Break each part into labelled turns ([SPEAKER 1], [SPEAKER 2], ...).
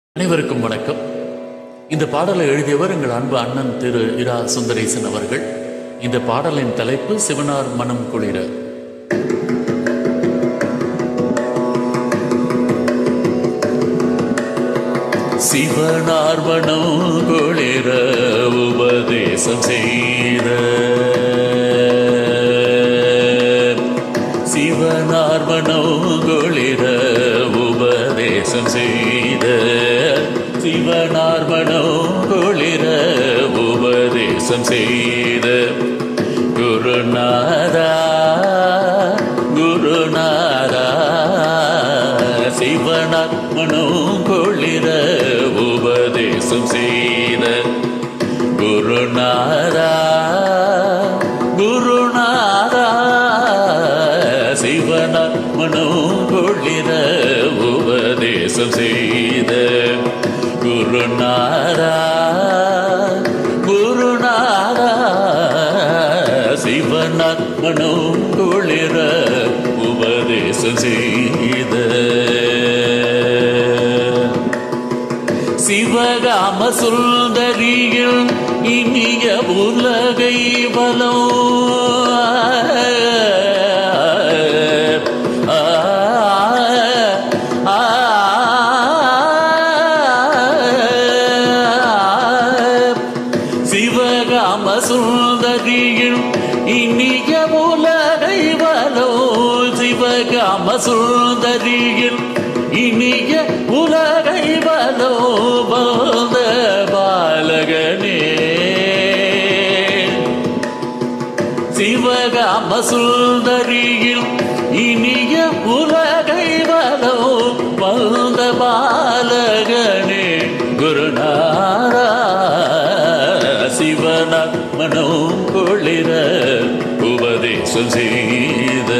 [SPEAKER 1] அனைவருக்கும் வணக்கம் இந்த பாடலை எழுதியவர் எங்கள் அன்பு அண்ணன் திரு இரா சுந்தரேசன் அவர்கள் இந்த பாடலின் தலைப்பு சிவனார் மனம் குளிர சிவனார் மனம் குளிர உபதேசம் செய்த சிவனார் மனம் குளிர உபதேசம் செய்த சிவனார் மனம் குளிர உபதேசம் செய்த குருநாதா குருநாதா சிவனார் மனம் குளிர உபதேசம் செய்த குருநாதா குருநாதா சிவனார் மனம் குளிர உபதேசம் செய்த குருநாதா குருநாதா சிவனார் மனம் குளிர உபதேசம் செய்த சிவகாம சுந்தரியில் இனிய உலகை பலம் ஆ, ஆ, சிவகாம சுந்தரியில் இனிய உலகை பலோ சிவகாம சுந்தரியில் இனிய உலகை பலோ பந்த பாலகனே சிவகாம சுந்தரியில் இனிய உலகை வலோ வந்த பாலகனே குருநாரா சிவன மனம் குளிர உபதேசம் செய்த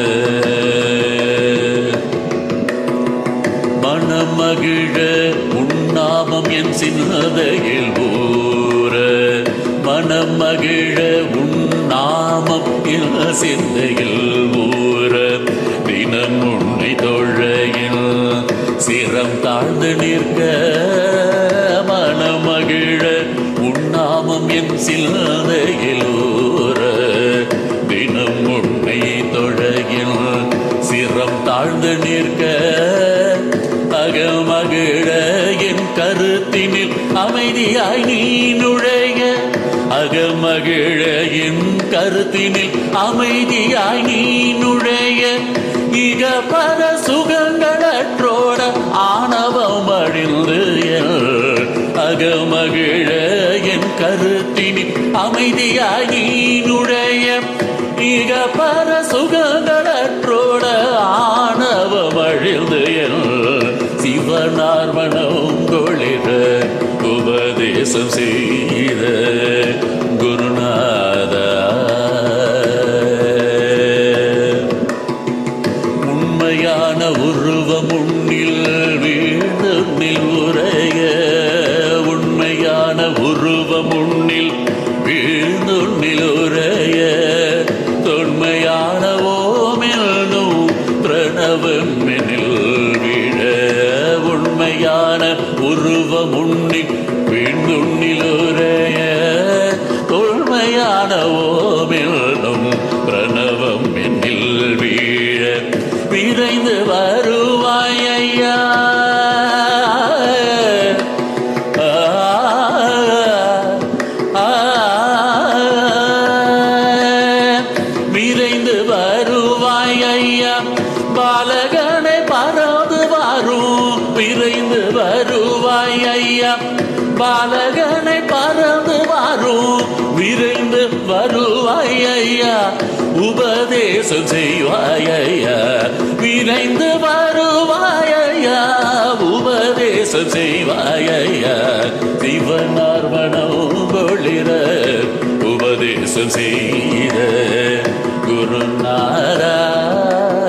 [SPEAKER 1] மனமகிழ உண்ணாமம் என் சின்னதையில் ஊர மனமகிழ உண்ணாமம் என் சிந்தையில் ஊர தினம் உன்னை தொழையில் சிரம் தாழ்ந்து நிற்க மனமகிழ உண்ணாமம் என் சிந்தையில் ஊர தினம் உன்னை தொழையில் சிரம் தாழ்ந்து நிற்க அகமகிழ என் கருத்தினில் அமைதியாய் நீ நுழைய அகமகிழ என் கருத்தினில் அமைதியாய் நீ நுழைய இக பர சுகங்களற்றோட ஆணவம் அழிந்து எல் அகமகிழ என் கருத்தினில் அமைதியாய் நீ நுழைய இக பர சுகங்களற்றோட ஆணவம் அழிந்து எல் சிவனார் மனம் கொளிர உபதேசம் செய்த குருநாதா உண்மையான உருவம் உன்னில் வீழ்ந்தில் உரைய உண்மையான உருவம் உன்னில் வீழ்ந்துன்னில் உரைய தொன்மையான ஓமெல்னும் பிரணவம் எனில் வீழ உண்மையான உருவம் உன்னில் வீழ்ந்துன்னில் உரைய தொன்மையான ஓமெல்னும் பிரணவம் என்னில் வீழ விரைந்து வருவாய் ஐயா ஆ, ஆ, விரைந்து வருவாய் ஐயா பாலகனை பறந்து வரும் விரைந்து வருவாய் ஐயா பாலகனை பறந்து வரும் விரைந்து வருவாய் ஐயா உபதேசம் செய்வாய் ஐயா விரைந்து வருவாய் ஐயா உபதேசம் செய்வாய் ஐயா சிவனார் மனம் கொளிர உபதேசம் செய்த குருநாரா